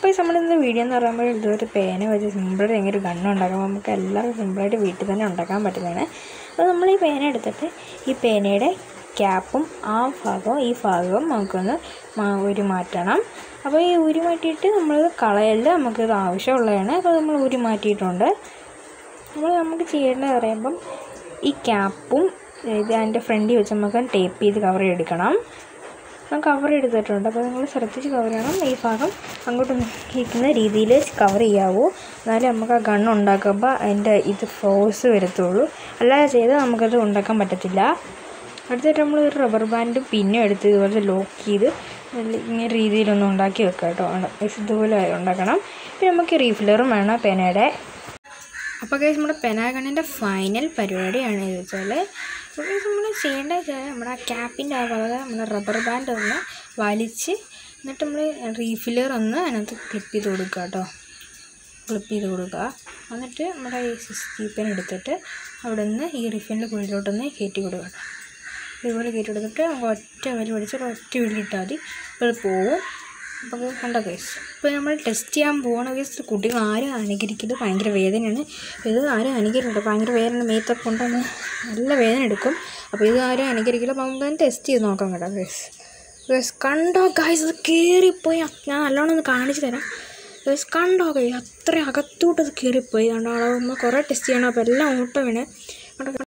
അപ്പോൾ നമ്മളിന്ന് വീഡിയോ എന്ന് പറയുമ്പോൾ ഇതൊരു പേന വെച്ച് സിമ്പിളായിട്ട് എങ്ങനെ ഒരു ഗണ്ണ് ഉണ്ടാക്കാം നമുക്ക് എല്ലാവർക്കും സിമ്പിളായിട്ട് വീട്ടിൽ തന്നെ ഉണ്ടാക്കാൻ പറ്റുന്നതാണ് അപ്പോൾ നമ്മൾ ഈ പേന എടുത്തിട്ട് ഈ പേനയുടെ ക്യാപ്പും ആ ഭാഗവും ഈ ഭാഗവും നമുക്കൊന്ന് മാ- ഉരി മാറ്റണം അപ്പോൾ ഈ ഉരി മാറ്റിയിട്ട് നമ്മൾ കളയല് നമുക്കിത് ആവശ്യമുള്ളതാണ് അപ്പോൾ നമ്മൾ ഉരി മാറ്റിയിട്ടുണ്ട് നമ്മൾ നമുക്ക് ചെയ്യേണ്ടത് പറയുമ്പം ഈ ക്യാപ്പും ഇത് അതിൻ്റെ ഫ്രണ്ടിൽ വെച്ച് നമുക്ക് ടേപ്പ് ചെയ്ത് കവർ ചെയ്തെടുക്കണം ഞാൻ കവർ എടുത്തിട്ടുണ്ട് അപ്പോൾ നിങ്ങൾ ശ്രദ്ധിച്ച് കവർ ചെയ്യണം ഈ ഭാഗം അങ്ങോട്ട് നിൽക്കുന്ന രീതിയിൽ കവർ ചെയ്യാവൂ എന്നാലേ നമുക്ക് ആ ഗണ്ണ് ഉണ്ടാക്കുമ്പോൾ അതിൻ്റെ ഇത് ഫോഴ്സ് വരത്തുള്ളൂ അല്ലാതെ ചെയ്താൽ നമുക്കത് ഉണ്ടാക്കാൻ പറ്റത്തില്ല അടുത്തായിട്ട് നമ്മൾ ഒരു റബ്ബർ ബാൻഡും പിന്നും എടുത്ത് ഇതുപോലെ ലോക്ക് ചെയ്ത് നല്ല ഇങ്ങനെ രീതിയിലൊന്ന് ഉണ്ടാക്കി വെക്കാം കേട്ടോ ആണ്. ഇതുപോലെ ഉണ്ടാക്കണം പിന്നെ നമുക്ക് റീഫില്ലറും വേണം പേനയുടെ അപ്പോൾ കേസ് നമ്മുടെ പെനാഗണിൻ്റെ ഫൈനൽ പരിപാടിയാണ് ഇത് വെച്ചാൽ അപ്പോൾ നമ്മൾ ചെയ്യേണ്ടത് വെച്ചാൽ നമ്മുടെ ആ ക്യാപ്പിൻ്റെ ആ ഭാഗത്ത് നമ്മുടെ റബ്ബർ ബാൻഡ് ഒന്ന് വലിച്ച് എന്നിട്ട് നമ്മൾ റീഫില്ലർ ഒന്ന് അതിനകത്ത് ക്ലിപ്പ് ചെയ്ത് കൊടുക്കുക കേട്ടോ ക്ലിപ്പ് ചെയ്ത് കൊടുക്കുക എന്നിട്ട് നമ്മുടെ ഈ സിക്സ്റ്റി പെൻ എടുത്തിട്ട് അവിടെ നിന്ന് ഈ റിഫിലിൻ്റെ കുഴിയിലോട്ടൊന്ന് കയറ്റി കൊടുക്കുക കേട്ടോ ഇതുപോലെ കയറ്റി കൊടുത്തിട്ട് നമുക്ക് ഒറ്റ വലി പിടിച്ച് ഒരു ഒറ്റ വീട്ടിലിട്ടാൽ മതി അപ്പോൾ അത് പോവും അപ്പോൾ അത് കണ്ട കേസ് ഇപ്പോൾ നമ്മൾ ടെസ്റ്റ് ചെയ്യാൻ പോകണ കേസ് കുട്ടികൾ ആരും അനുകരിക്കരുത് ഭയങ്കര വേദനയാണ് ഇത് ആരും അനുകരിക്കരുത് ഭയങ്കര വേദന മേത്തൊക്കെ കൊണ്ടുവന്ന് നല്ല വേദന എടുക്കും അപ്പോൾ ഇത് ആരും അനുകരിക്കില്ല അപ്പോൾ നമുക്ക് ടെസ്റ്റ് ചെയ്ത് നോക്കാം കേട്ടോ കേസ് ഗൈസ് കണ്ടോ ഗൈസ് അത് കയറിപ്പോയി ഞാൻ നല്ലോണം ഒന്ന് കാണിച്ചു തരാം ഗൈസ് കണ്ടോ ഗൈസ് അത്ര അകത്തോട്ട് അത് കയറിപ്പോയി കണ്ടോ നമ്മൾ കുറേ ടെസ്റ്റ് ചെയ്യണം അപ്പോൾ എല്ലാം ഊട്ട വീണ് കണ്ടോ